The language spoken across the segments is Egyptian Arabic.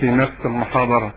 في نفس المحاضرة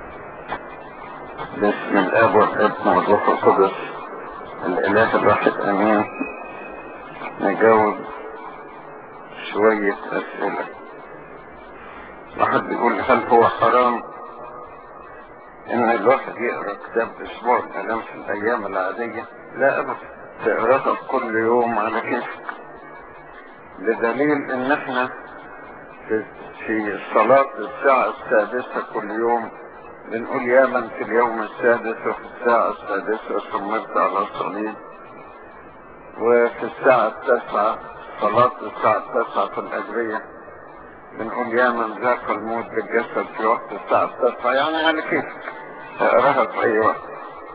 باسم الاب والابن والروح القدس الاله الواحد امين نجاوب شوية اسئلة واحد بيقول هل هو حرام ان الواحد يقرا كتاب اسبوع الالام في الايام العادية لا ابدا تقراها كل يوم على كيفك بدليل ان احنا في في صلاة الساعة السادسة كل يوم بنقول يا من في اليوم السادس وفي الساعة السادسة صمت على الصليب وفي الساعة التاسعة صلاة الساعة التاسعة في الأجرية بنقول يا من ذاق الموت بالجسد في وقت الساعة التاسعة يعني على كيف اقراها في أي وقت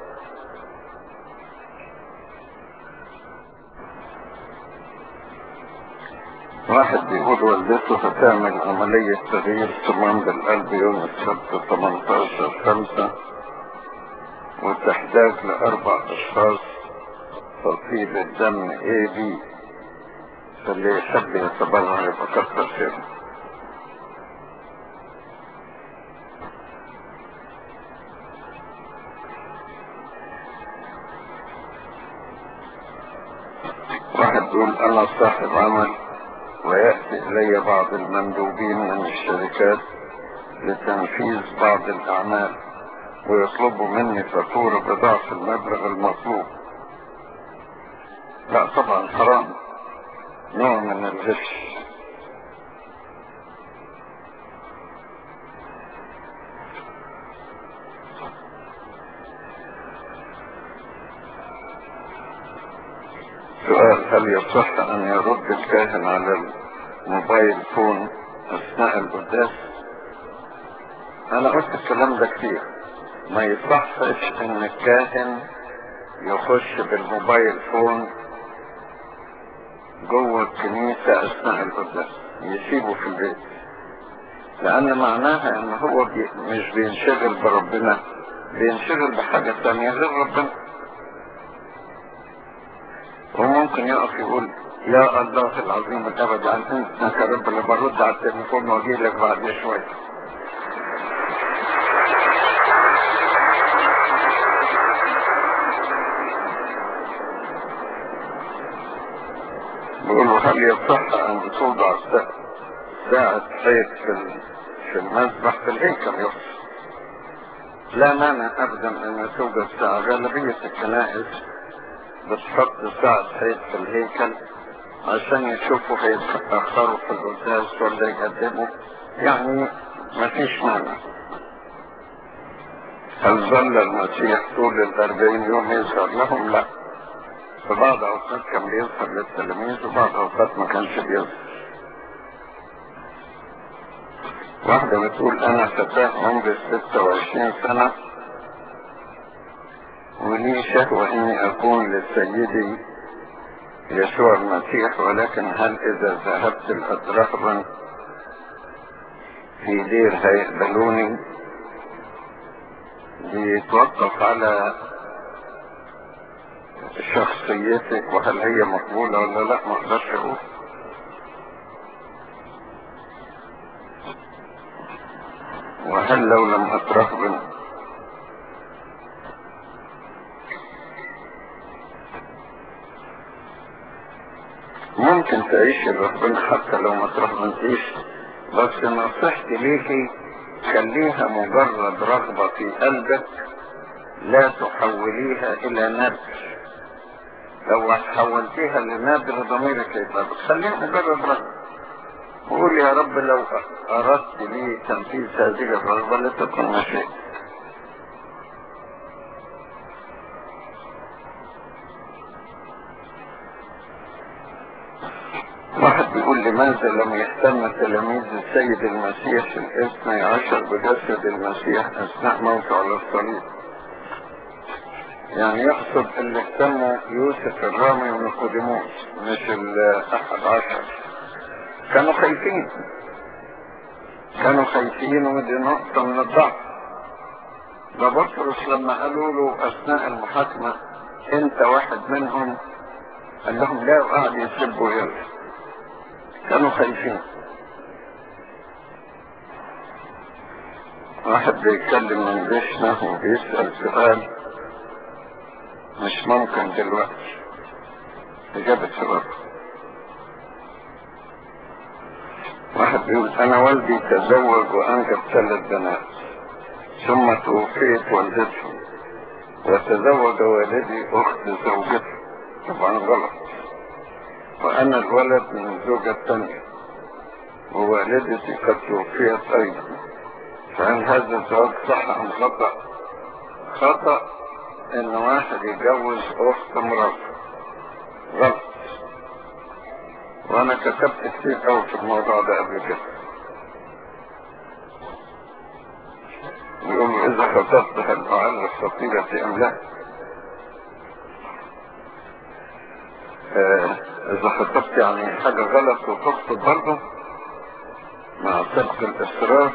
واحد بيقول والدته هتعمل عملية تغيير صمام بالقلب يوم السبت 18 خمسة وتحتاج لأربع أشخاص تصيب الدم اي بي فاللي يحب يتبرع يبقى كتر خيره واحد يقول أنا صاحب عمل ويأتي إلي بعض المندوبين من الشركات لتنفيذ بعض الأعمال ويطلبوا مني فاتورة بضعف المبلغ المطلوب لا طبعا حرام نوع من الغش سؤال هل يصح ان يرد الكاهن على الموبايل فون اثناء القداس انا قلت الكلام ده كتير ما يصحش ان الكاهن يخش بالموبايل فون جوه الكنيسة اثناء القداس يسيبه في البيت لان معناها ان هو بي مش بينشغل بربنا بينشغل بحاجة تانية غير ربنا وممكن يقف يقول يا الله العظيم الابد عن انت يا رب اللي برد على التليفون واجي لك بعد شويه بيقولوا هل يصح ان توضع ساعة حيث في في المذبح في الهيكل يصح لا مانع ابدا ان توجد ساعة غالبية الكنائس بتحط ساعة حيث في الهيكل عشان يشوفوا هيتأخروا في القداس ولا يقدموا يعني ما فيش مانع هل ظل المسيح طول الأربعين يوم يظهر لهم؟ لا في بعض أوقات كان بيظهر للتلاميذ وبعض أوقات ما كانش بيظهر واحدة بتقول أنا فتاة عمري 26 سنة ولي شهوة اني اكون لسيدي يسوع المسيح ولكن هل اذا ذهبت الاطراف في دير هيقبلوني بيتوقف على شخصيتك وهل هي مقبولة ولا لا ما اقدرش اقول وهل لو لم اترهبن ممكن تعيش ربنا حتى لو ما ترهبنتيش بس نصيحتي ليكي خليها مجرد رغبة في قلبك لا تحوليها الى نذر لو حولتيها لنذر ضميرك يبقى خليها مجرد رغبة وقول يا رب لو اردت لي تنفيذ هذه الرغبة لتكن مشيئة واحد بيقول لماذا لم يهتم تلاميذ السيد المسيح الاثني عشر بجسد المسيح اثناء موته على الصليب يعني يقصد اللي اهتموا يوسف الرامي ونيقوديموس مش الاحد عشر كانوا خايفين كانوا خايفين ودي نقطة من الضعف ده بطرس لما قالوا له اثناء المحاكمة انت واحد منهم قال لهم لا وقعد يسبوا يوسف كانوا خايفين واحد بيتكلم من بيشنا وبيسأل سؤال مش ممكن دلوقتي إجابة سؤال واحد بيقول أنا والدي تزوج وأنجب ثلاث بنات ثم توفيت والدتهم وتزوج والدي أخت زوجته طبعا غلط وأنا الولد من الزوجة الثانية ووالدتي قد توفيت أيضا فهل هذا الزواج صح أم خطأ؟ خطأ إن واحد يتجوز أخت مراته غلط وأنا كتبت كتير قوي في الموضوع ده قبل كده يقول إذا خطبت هل أعلق خطيبتي أم لا؟ آه إذا خطبت يعني حاجة غلط وتخطب برضه مع سبق الإصرار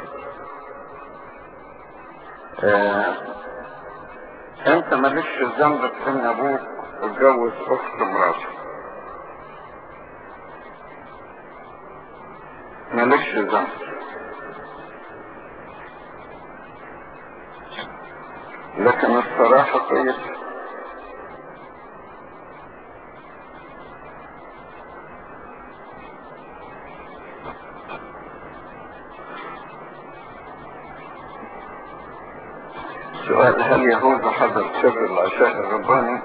آه انت مالكش ذنب في ان ابوك اتجوز اخت مراته مالكش ذنب لكن الصراحة كويسة سؤال هل يهوذا حضر سر العشاء الرباني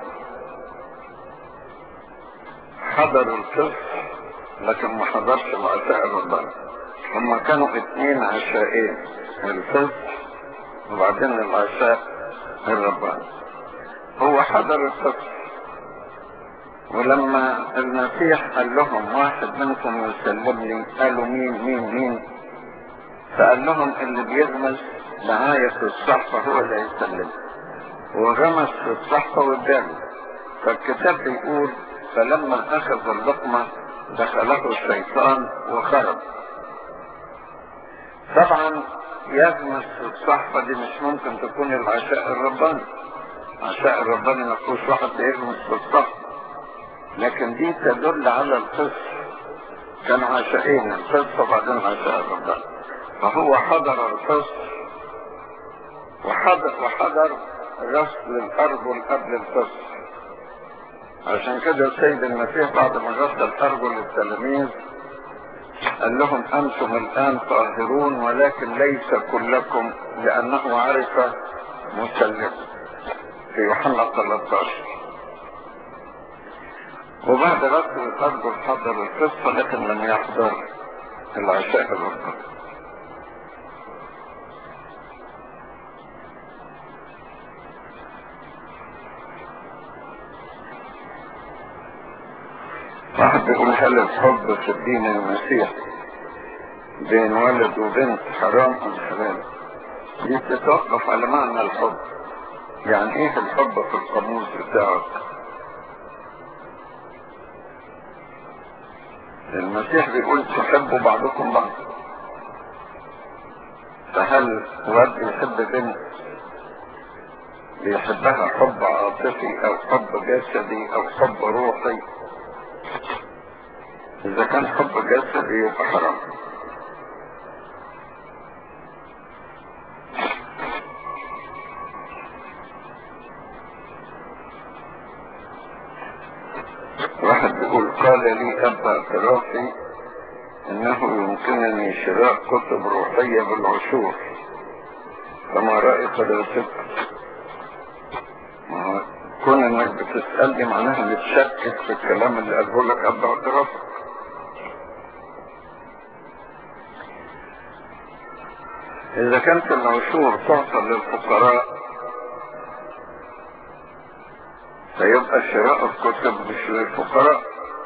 حضر القسط لكن ما حضرش العشاء الرباني هما كانوا اثنين عشاءين القسط وبعدين العشاء الرباني هو حضر القسط ولما المسيح قال لهم واحد منكم يسلمني قالوا مين مين مين فقال لهم اللي بيغمس معايا في الصحفة هو اللي هيسلم وغمس في الصحفة قدامي فالكتاب بيقول فلما أخذ اللقمة دخله الشيطان وخرج طبعا يغمس في الصحفة دي مش ممكن تكون العشاء الرباني عشاء الرباني ما فيهوش واحد بيغمس في الصحفة لكن دي تدل على القصة كانوا عشاءين القصة وبعدين عشاء الرباني فهو حضر القصة وحضر وحضر غسل الأرجل قبل القصة عشان كده السيد المسيح بعد ما غسل الأرجل للتلاميذ قال لهم أنتم الآن طاهرون ولكن ليس كلكم لأنه عرف مسلم في يوحنا 13 وبعد غسل الأرجل حضر القصة لكن لم يحضر العشاء الرباني واحد بيقول هل الحب في الدين المسيحي بين ولد وبنت حرام ام حلال دي بتتوقف على معنى الحب يعني ايه الحب في القاموس بتاعك المسيح بيقول تحبوا بعضكم بعض فهل ولد يحب بنت بيحبها حب عاطفي او حب جسدي او حب روحي إذا كان حب جسدي يبقى حرام واحد بيقول قال لي أب اعترافي إنه يمكنني شراء كتب روحية بالعشور فما رأي حضرتك؟ كون انك بتسألني معناها بتشكك في الكلام اللي قاله لك قبل اعترافك اذا كانت العشور تعطى للفقراء فيبقى شراء الكتب مش للفقراء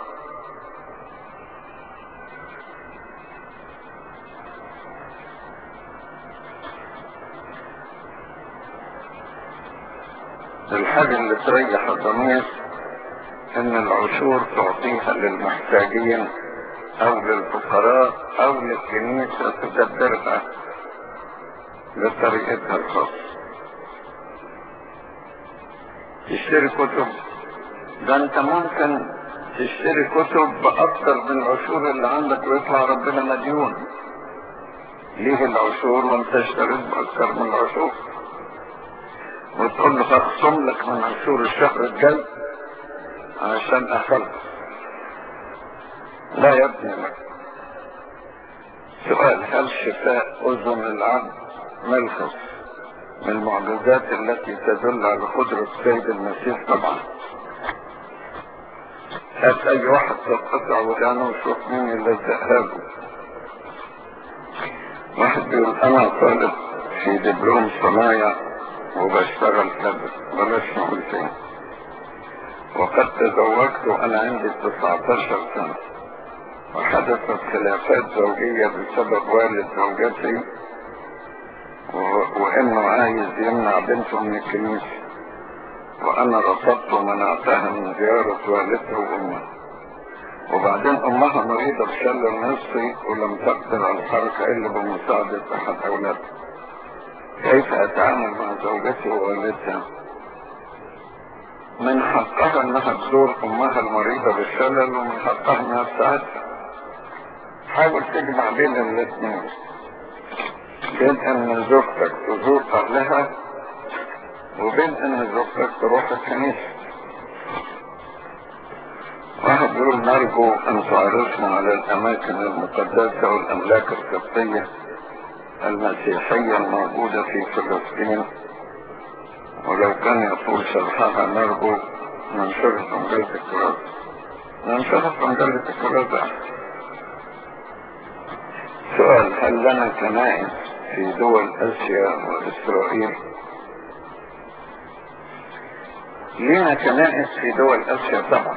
الحاجة اللي تريح الضمير ان العشور تعطيها للمحتاجين او للفقراء او للكنيسة تدبرها بطريقتها الخاصة تشتري كتب ده انت ممكن تشتري كتب باكتر من العشور اللي عندك ويطلع ربنا مديون ليه العشور وانت اشتريت باكثر من العشور وتقول له هخصم لك من عشور الشهر الجاي عشان اخلص لا يا ابني لا سؤال هل شفاء اذن العبد ملخص من المعجزات التي تدل على قدرة السيد المسيح طبعا هات اي واحد تتقطع ودانه وشوف مين اللي له واحد بيقول انا طالب في دبلوم صنايع وبشتغل كذا بلاش نقول فين وقد تزوجت وانا عندي 19 سنة وحدثت خلافات زوجية بسبب والد زوجتي وانه عايز يمنع بنته من الكنيسة وانا رفضت ومنعتها من زيارة والدها وامها وبعدين امها مريضة بشلل نصفي ولم تقدر على الحركة الا بمساعدة احد اولادها كيف اتعامل مع زوجتي ووالدتها من حقها انها تزور امها المريضة بالشلل ومن حقها انها تساعدها حاول تجمع بين الاثنين بين ان زوجتك تزور اهلها وبين ان زوجتك تروح الكنيسة واحد يقول نرجو ان تعرفنا على الاماكن المقدسة والاملاك القبطية المسيحية الموجودة في فلسطين ولو كان يطول شرحها نرجو ننشرها في مجلة الكرازة ننشرها في مجلة الكرازة سؤال هل لنا كنائس في دول اسيا واسرائيل لنا كنائس في دول اسيا طبعا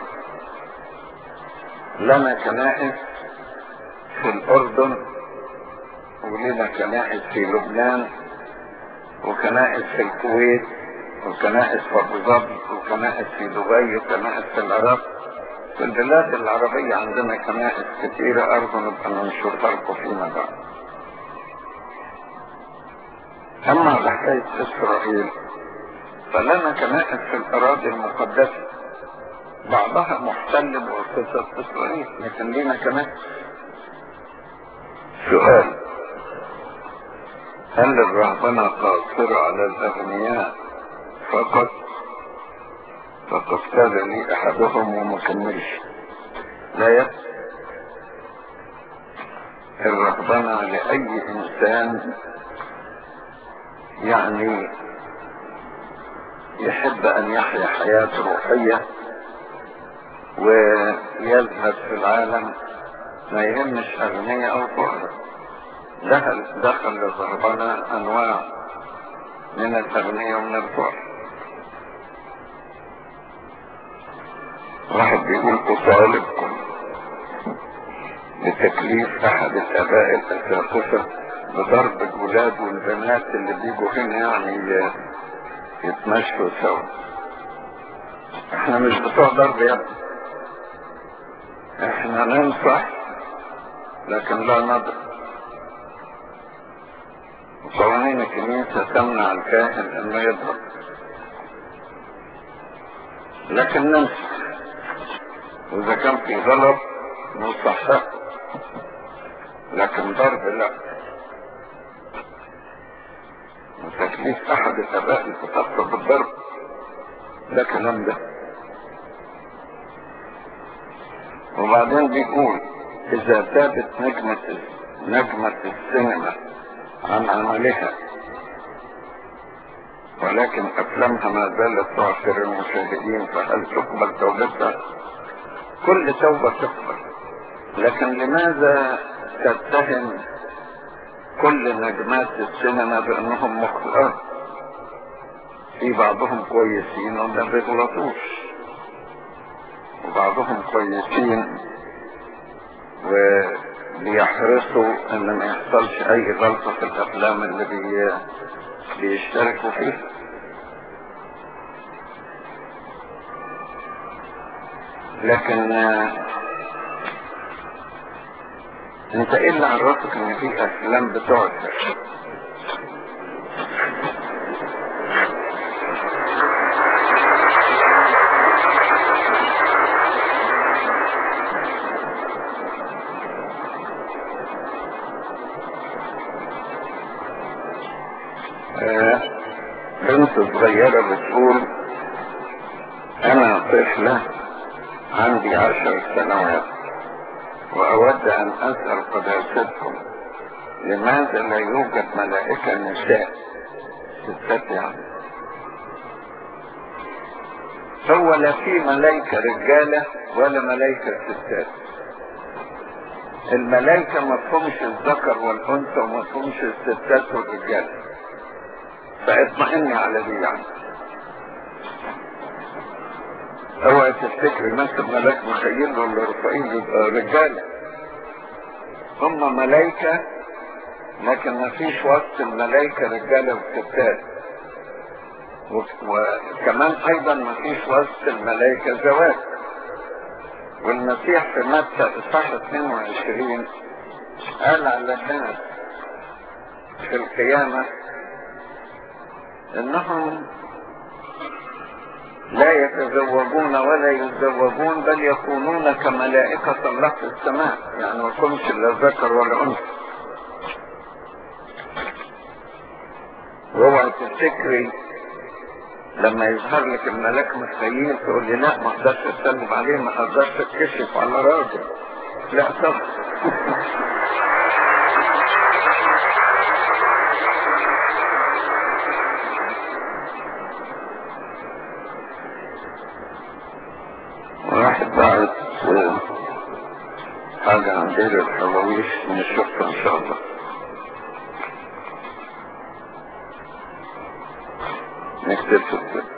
لنا كنائس في الاردن ولنا كنائس في لبنان وكنائس في الكويت وكنائس في ابو ظبي وكنائس في دبي وكنائس في العراق في البلاد العربية عندنا كنائس كثيرة أرجو نبقى ننشرها لكم فيما بعد أما على حكاية إسرائيل فلنا كنائس في الأراضي المقدسة بعضها محتل بواسطة إسرائيل لكن لنا كنائس سؤال هل الرهبنة قاصرة على الأغنياء فقط فقد كان لي أحدهم وما كملش لا يكفي الرهبنة لأي إنسان يعني يحب أن يحيا حياة روحية ويذهب في العالم ما يهمش أغنياء أو فقراء دخل دخل للرهبنة أنواع من الأغنياء ومن الفقراء واحد بيقول أطالبكم بتكليف أحد الآباء الأساقفة بضرب الولاد والبنات اللي بيجوا هنا يعني يتمشوا سوا احنا مش بتوع ضرب يا ابني احنا ننصح لكن لا نضرب قوانين الكنيسة تمنع الكاهن انه يضرب لكن ننصح واذا كان في غلط نصحح لكن ضرب لا وتكليف احد الاباء الفتاة بالضرب ده كلام ده وبعدين بيقول اذا تابت نجمة نجمة السينما عن عملها ولكن افلامها ما زالت تعثر المشاهدين فهل تقبل توبتها كل توبة تقبل لكن لماذا تتهم كل نجمات السينما بانهم مخطئات في بعضهم كويسين وما بيغلطوش وبعضهم كويسين وبيحرصوا ان ما يحصلش اي غلطة في الافلام اللي بي... بيشتركوا فيها لكن انت ايه اللي عرفك ان في افلام بتقعد آه، بنت صغيرة بتقول انا طفلة عندي عشر سنوات واود ان اسأل قداستكم لماذا لا يوجد ملائكة نساء ستات يعني هو لا في ملائكة رجالة ولا ملائكة ستات الملائكة ما تفهمش الذكر والانثى وما تفهمش الستات والرجال فاطمئني على دي يعني اوعى تفتكر نفس الملاك مخيل ولا رفائيل يبقى رجاله هم ملائكة لكن ما فيش وسط الملائكة رجالة وستات وكمان ايضا ما فيش وسط الملائكة زواج والمسيح في متى اصحاح 22 قال على الناس في القيامة انهم لا يتزوجون ولا يتزوجون بل يكونون كملائكة الله في السماء يعني ما يكونش لا ذكر ولا انثى واوعي تفتكري لما يظهر لك الملاك مخيل تقول لي لا ما اقدرش اسلم عليه ما اقدرش اتكشف على راجل لا طبعا واحد بعت حاجة عن دير الحواويش نشوفها ان شاء الله نكتب كده